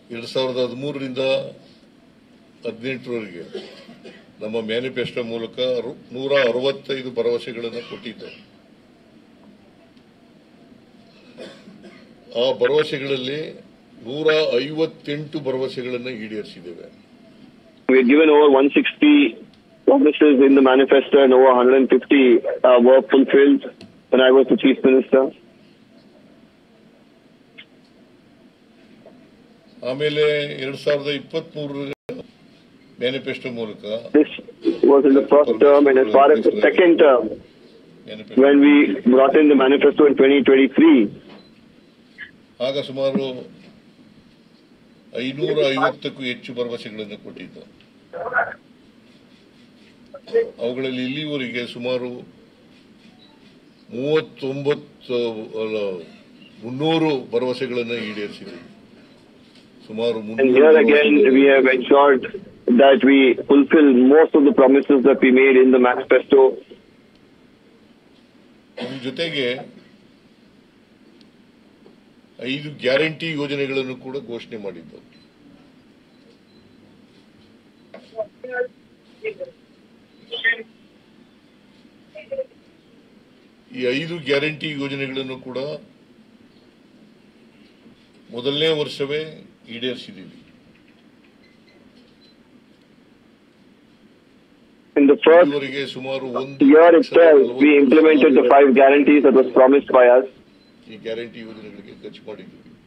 ಎರಡು ಸಾವಿರದ ಹದಿಮೂರರಿಂದ ಹದಿನೆಂಟರವರೆಗೆ ನಮ್ಮ ಮ್ಯಾನಿಫೆಸ್ಟೋ ಮೂಲಕ ಅರು- ನೂರ ಅರವತ್ತೈದು ಭರವಸೆಗಳನ್ನು ಕೊಟ್ಟಿದ್ದೆ ಆ ಭರವಸೆಗಳಲ್ಲಿ ನೂರ ಐವತ್ತೆಂಟು ಭರವಸೆಗಳನ್ನು ಈಡೇರಿಸಿದ್ದೇವೆ We had given over 160 promises in the manifesto and over 150 uh, were fulfilled when I was the chief minister. ಆಮೇಲೆ ಎರಡ್ ಸಾವಿರದ ಇಪ್ಪತ್ತ್ ಮೂರರ ಮ್ಯಾನಿಫೆಸ್ಟೋ ಮೂಲಕ This was in the first term and as far as the second term, manifesto when we brought in the manifesto in 2023, ಆಗ ಸುಮಾರು ಐನೂರ ಐವತ್ತಕ್ಕೂ ಹೆಚ್ಚು ಭರವಸೆಗಳನ್ನು ಕೊಟ್ಟಿದ್ದು ಅವುಗಳಲ್ಲಿ ಇಲ್ಲಿವರೆಗೆ ಸುಮಾರು ಮೂವತ್ತೊಂಬತ್ತು ಅಲ್ಲ, ಮುನ್ನೂರು ಭರವಸೆಗಳನ್ನು ಈಡೇರಿಸಿದೆ ಸುಮಾರು and ಮುನ್ನೂರು here again we have ensured that we fulfill most of the promises that we made in the manifesto. ಇದ್ರ ಜೊತೆಗೆ ಐದು ಗ್ಯಾರಂಟಿ ಯೋಜನೆಗಳನ್ನು ಕೂಡ ಘೋಷಣೆ ಮಾಡಿದ್ದು ಈ ಐದು ಗ್ಯಾರಂಟಿ ಯೋಜನೆಗಳನ್ನು ಕೂಡ ಮೊದಲನೇ ವರ್ಷವೇ ಈಡೇರಿಸಿದ್ದೀವಿ In the first ಇದುವರೆಗೆ ಸುಮಾರು ಒಂದು year ಲಕ್ಷ itself, we ನಲವತ್ತು implemented the ಸಾವಿರ five guarantees that was promised by us. ಈ ಗ್ಯಾರಂಟಿ ಯೋಜನೆಗಳಿಗೆ ಖರ್ಚು ಮಾಡಿದ್ದೀವಿ